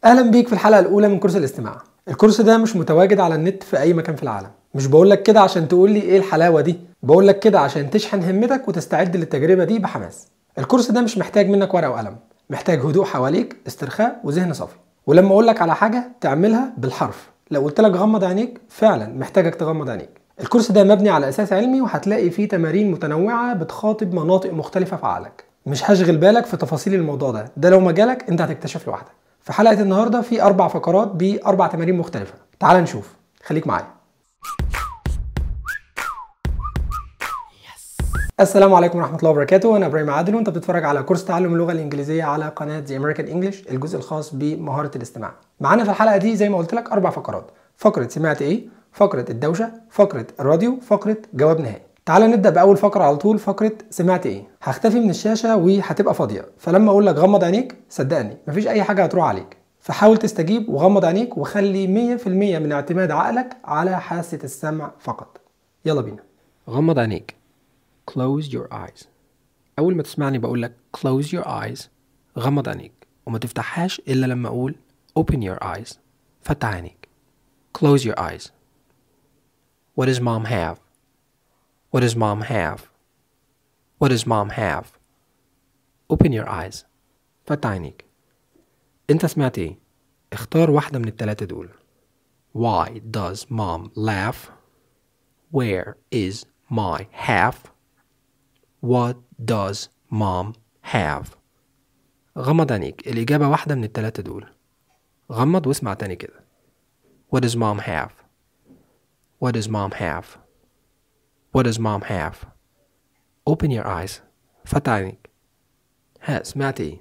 اهلا بيك في الحلقه الاولى من كورس الاستماع الكورس ده مش متواجد على النت في اي مكان في العالم مش بقول لك كده عشان تقول لي ايه الحلاوه دي بقول لك كده عشان تشحن همتك وتستعد للتجربه دي بحماس الكورس ده مش محتاج منك ورقه وقلم محتاج هدوء حواليك استرخاء وذهن صافي ولما اقول لك على حاجه تعملها بالحرف لو قلت لك غمض عينيك فعلا محتاجك تغمض عينيك الكورس ده مبني على اساس علمي وهتلاقي فيه تمارين متنوعه بتخاطب مناطق مختلفه في عقلك مش هشغل بالك في تفاصيل الموضوع ده ده لو مجالك انت هتكتشف لوحدك في حلقه النهارده في اربع فقرات باربع تمارين مختلفه تعال نشوف خليك معايا السلام عليكم ورحمه الله وبركاته انا ابراهيم عادل وانت بتتفرج على كورس تعلم اللغه الانجليزيه على قناه زي امريكان انجلش الجزء الخاص بمهاره الاستماع معانا في الحلقه دي زي ما قلت لك اربع فقرات فقره سمعت ايه فقره الدوشه فقره الراديو فقره جواب نهائي تعال نبدا باول فقره على طول فقره سمعت ايه هختفي من الشاشه وهتبقى فاضيه فلما اقول لك غمض عينيك صدقني مفيش اي حاجه هتروح عليك فحاول تستجيب وغمض عينيك وخلي 100% من اعتماد عقلك على حاسه السمع فقط يلا بينا غمض عينيك close your eyes اول ما تسمعني بقول لك close your eyes غمض عينيك وما تفتحهاش الا لما اقول open your eyes فتح عينيك close your eyes what does mom have what does mom have what does mom have open your eyes فتح عينيك انت سمعت ايه اختار واحدة من التلاتة دول why does mom laugh where is my half What does mom have? غمض عينيك الإجابة واحدة من التلاتة دول غمض واسمع تاني كده What does mom have? What does mom have? What does mom have? Open your eyes فتح عينيك ها سمعت ايه؟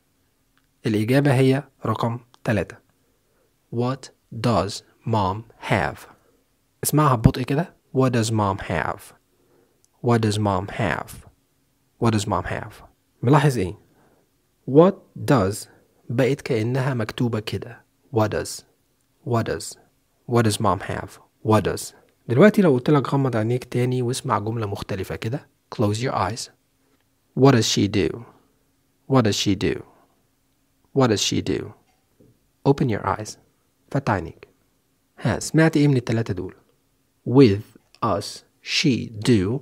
الإجابة هي رقم تلاتة What does mom have? اسمعها ببطء كده What does mom have? What does mom have? What does mom have? ملاحظ ايه؟ What does بقت كأنها مكتوبة كده What does What does What does mom have? What does دلوقتي لو قلت لك غمض عينيك تاني واسمع جملة مختلفة كده Close your eyes What does she do? What does she do? What does she do? Open your eyes فتح عينيك ها سمعت ايه من التلاتة دول؟ With us she do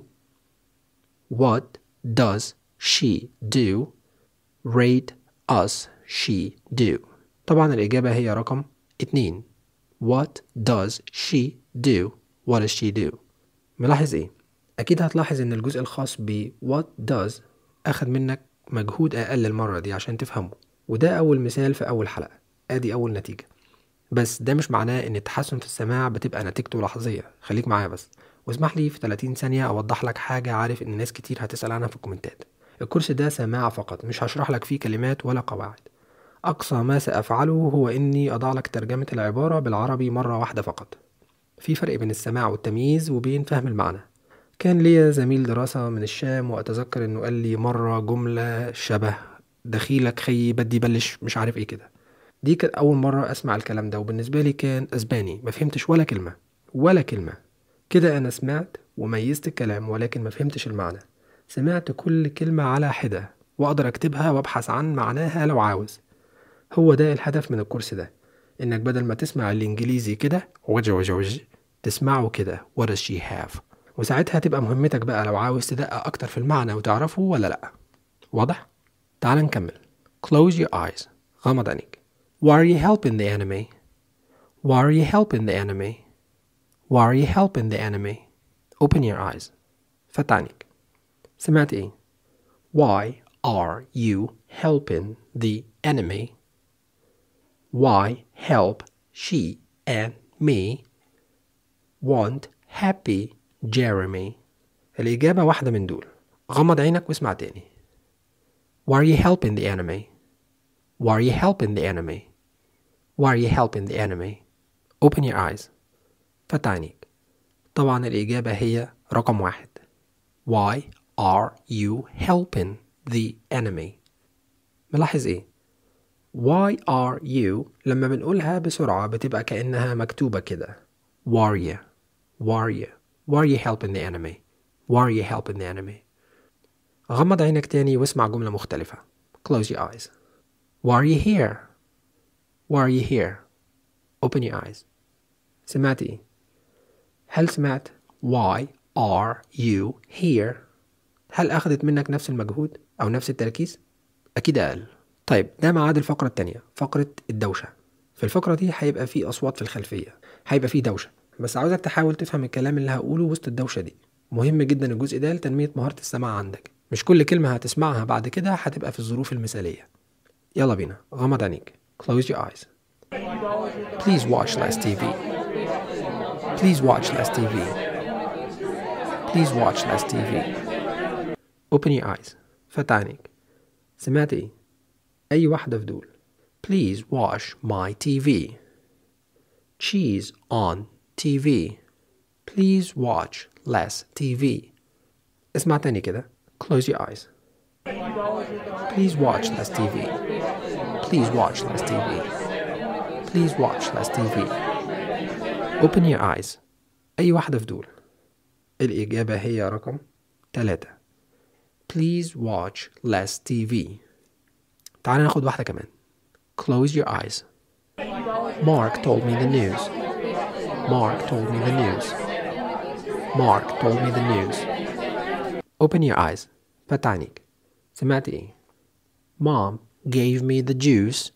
What does she do? Rate us she do. طبعا الإجابة هي رقم اتنين. What does she do? What does she do? ملاحظ إيه؟ أكيد هتلاحظ إن الجزء الخاص ب what does أخد منك مجهود أقل المرة دي عشان تفهمه وده أول مثال في أول حلقة أدي أول نتيجة بس ده مش معناه إن التحسن في السماع بتبقى نتيجته لحظية خليك معايا بس واسمح لي في 30 ثانية أوضح لك حاجة عارف إن ناس كتير هتسأل عنها في الكومنتات الكورس ده سماع فقط مش هشرح لك فيه كلمات ولا قواعد أقصى ما سأفعله هو إني أضع لك ترجمة العبارة بالعربي مرة واحدة فقط في فرق بين السماع والتمييز وبين فهم المعنى كان ليا زميل دراسة من الشام وأتذكر إنه قال لي مرة جملة شبه دخيلك خي بدي بلش مش عارف إيه كده دي كانت أول مرة أسمع الكلام ده وبالنسبة لي كان أسباني ما فهمتش ولا كلمة ولا كلمة كده أنا سمعت وميزت الكلام ولكن ما فهمتش المعنى سمعت كل كلمة على حدة وأقدر أكتبها وأبحث عن معناها لو عاوز هو ده الهدف من الكورس ده إنك بدل ما تسمع الإنجليزي كده وجه وجه وجه تسمعه كده what does she have وساعتها تبقى مهمتك بقى لو عاوز تدقق أكتر في المعنى وتعرفه ولا لأ واضح؟ تعال نكمل close your eyes غمض عينيك why are you helping the enemy why are you helping the enemy Why are you helping the enemy? Open your eyes. فتح عينيك. سمعت ايه؟ Why are you helping the enemy? Why help she and me want happy Jeremy? الإجابة واحدة من دول. غمض عينك واسمع تاني. Why are you helping the enemy? Why are you helping the enemy? Why are you helping the enemy? Open your eyes. فتح عينيك طبعا الإجابة هي رقم واحد Why are you helping the enemy ملاحظ إيه Why are you لما بنقولها بسرعة بتبقى كأنها مكتوبة كده warrior warrior Why are you helping the enemy Why are you helping the enemy غمض عينك تاني واسمع جملة مختلفة Close your eyes Why are you here Why are you here? Open your eyes. سمعت إيه؟ هل سمعت Why are you here? هل أخذت منك نفس المجهود أو نفس التركيز؟ أكيد أقل. طيب ده ميعاد الفقرة التانية فقرة الدوشة. في الفقرة دي هيبقى في أصوات في الخلفية هيبقى في دوشة بس عاوزك تحاول تفهم الكلام اللي هقوله وسط الدوشة دي مهم جدا الجزء ده لتنمية مهارة السماع عندك مش كل كلمة هتسمعها بعد كده هتبقى في الظروف المثالية يلا بينا غمض عينيك Close your eyes Please watch less TV Please watch less TV Please watch less TV Open your eyes فتح عينيك سمعت ايه؟ أي واحدة في دول Please watch my TV Cheese on TV Please watch less TV اسمع تاني كده Close your eyes Please watch less TV Please watch less TV Please watch less TV Open your eyes أي واحدة في دول الإجابة هي رقم تلاتة Please watch less TV تعال ناخد واحدة كمان Close your eyes Mark told me the news Mark told me the news Mark told me the news Open your eyes فتح عينيك سمعت ايه Mom gave me the juice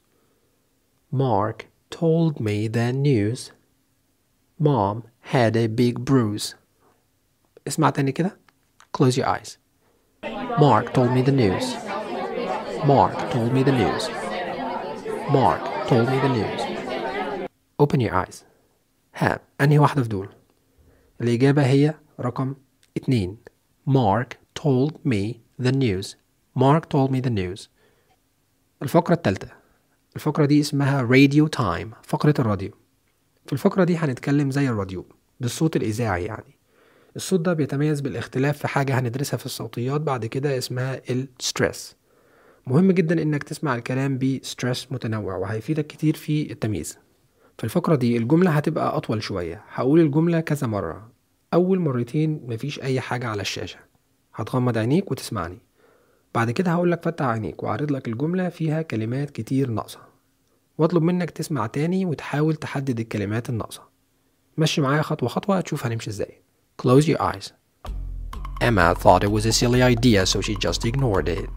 Mark told me the news Mom had a big bruise اسمع تاني كده Close your eyes Mark told me the news Mark told me the news Mark told me the news Open your eyes ها أنهي واحدة في دول الإجابة هي رقم اتنين Mark told me the news Mark told me the news الفقرة التالتة الفقرة دي اسمها راديو تايم فقرة الراديو في الفقرة دي هنتكلم زي الراديو بالصوت الإذاعي يعني الصوت ده بيتميز بالاختلاف في حاجة هندرسها في الصوتيات بعد كده اسمها الستريس مهم جدا انك تسمع الكلام بستريس متنوع وهيفيدك كتير في التمييز في الفقرة دي الجملة هتبقى أطول شوية هقول الجملة كذا مرة أول مرتين مفيش أي حاجة على الشاشة هتغمض عينيك وتسمعني بعد كده هقولك فتح عينيك وأعرض لك الجملة فيها كلمات كتير ناقصة واطلب منك تسمع تاني وتحاول تحدد الكلمات الناقصة مشي معايا خطوة خطوة تشوف هنمشي ازاي Close your eyes Emma thought it was a silly idea so she just ignored it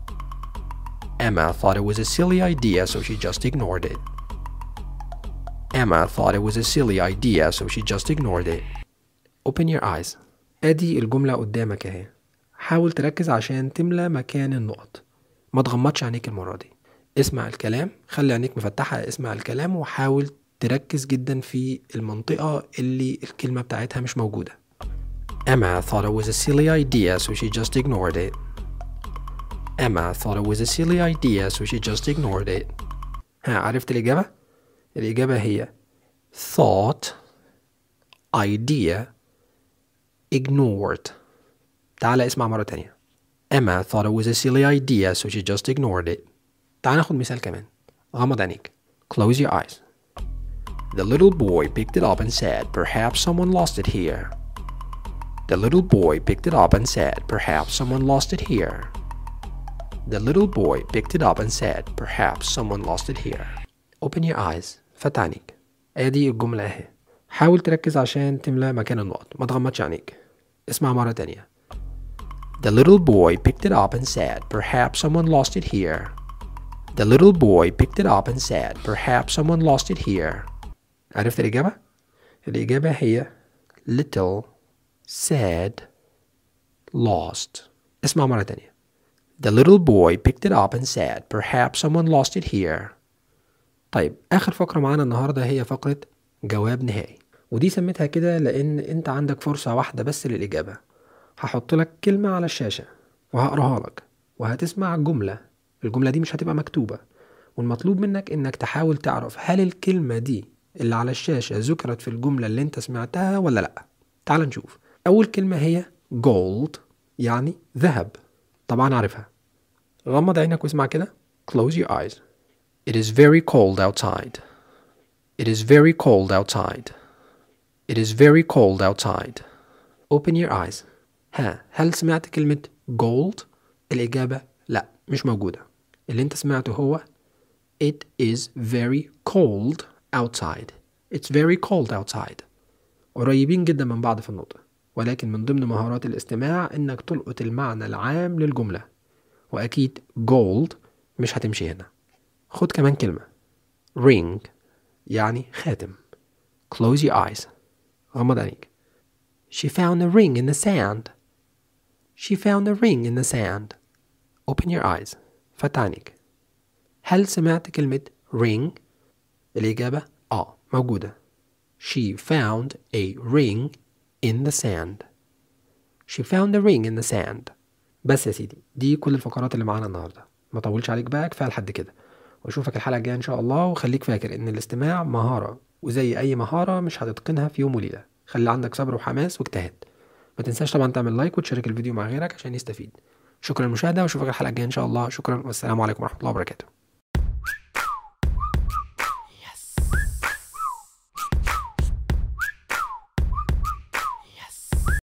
Emma thought it was a silly idea so she just ignored it Emma thought it was a silly idea so she just ignored it Open your eyes ادي الجملة قدامك اهي حاول تركز عشان تملى مكان النقط ما تغمضش عينيك المرة دي اسمع الكلام خلي عينيك مفتحة اسمع الكلام وحاول تركز جدا في المنطقة اللي الكلمة بتاعتها مش موجودة Emma thought it was a silly idea so she just ignored it Emma thought it was a silly idea so she just ignored it ها عرفت الإجابة؟ الإجابة هي thought idea ignored تعال اسمع مرة تانية Emma thought it was a silly idea so she just ignored it تعال ناخد مثال كمان غمض عينيك Close your eyes The little boy picked it up and said perhaps someone lost it here The little boy picked it up and said perhaps someone lost it here The little boy picked it up and said perhaps someone lost it here Open your eyes فتح عينيك ادي الجملة اهي حاول تركز عشان تملى مكان النقط ما تغمضش عينيك اسمع مرة تانية The little boy picked it up and said perhaps someone lost it here The little boy picked it up and said perhaps someone lost it here عرفت الإجابة؟ الإجابة هي little said lost اسمع مرة تانية The little boy picked it up and said perhaps someone lost it here طيب آخر فقرة معانا النهاردة هي فقرة جواب نهائي ودي سميتها كده لأن أنت عندك فرصة واحدة بس للإجابة هحط لك كلمة على الشاشة وهقراها لك وهتسمع جملة الجملة دي مش هتبقى مكتوبة والمطلوب منك إنك تحاول تعرف هل الكلمة دي اللي على الشاشة ذكرت في الجملة اللي أنت سمعتها ولا لأ تعال نشوف أول كلمة هي gold يعني ذهب طبعا عارفها غمض عينك واسمع كده close your eyes It is very cold outside It is very cold outside It is very cold outside Open your eyes ها هل سمعت كلمة gold؟ الإجابة لا مش موجودة اللي انت سمعته هو It is very cold outside. It's very cold outside. قريبين جدا من بعض في النطق ولكن من ضمن مهارات الاستماع انك تلقط المعنى العام للجملة واكيد gold مش هتمشي هنا خد كمان كلمة ring يعني خاتم close your eyes غمض عينيك She found a ring in the sand She found a ring in the sand Open your eyes فتح عينيك هل سمعت كلمة ring؟ الإجابة آه موجودة She found a ring in the sand She found a ring in the sand بس يا سيدي دي كل الفقرات اللي معانا النهاردة ما طولش عليك بقى كفاية لحد كده واشوفك الحلقة الجاية ان شاء الله وخليك فاكر ان الاستماع مهارة وزي اي مهارة مش هتتقنها في يوم وليلة خلي عندك صبر وحماس واجتهاد ما تنساش طبعا تعمل لايك وتشارك الفيديو مع غيرك عشان يستفيد شكرا للمشاهدة واشوفك الحلقة الجاية ان شاء الله شكرا والسلام عليكم ورحمة الله وبركاته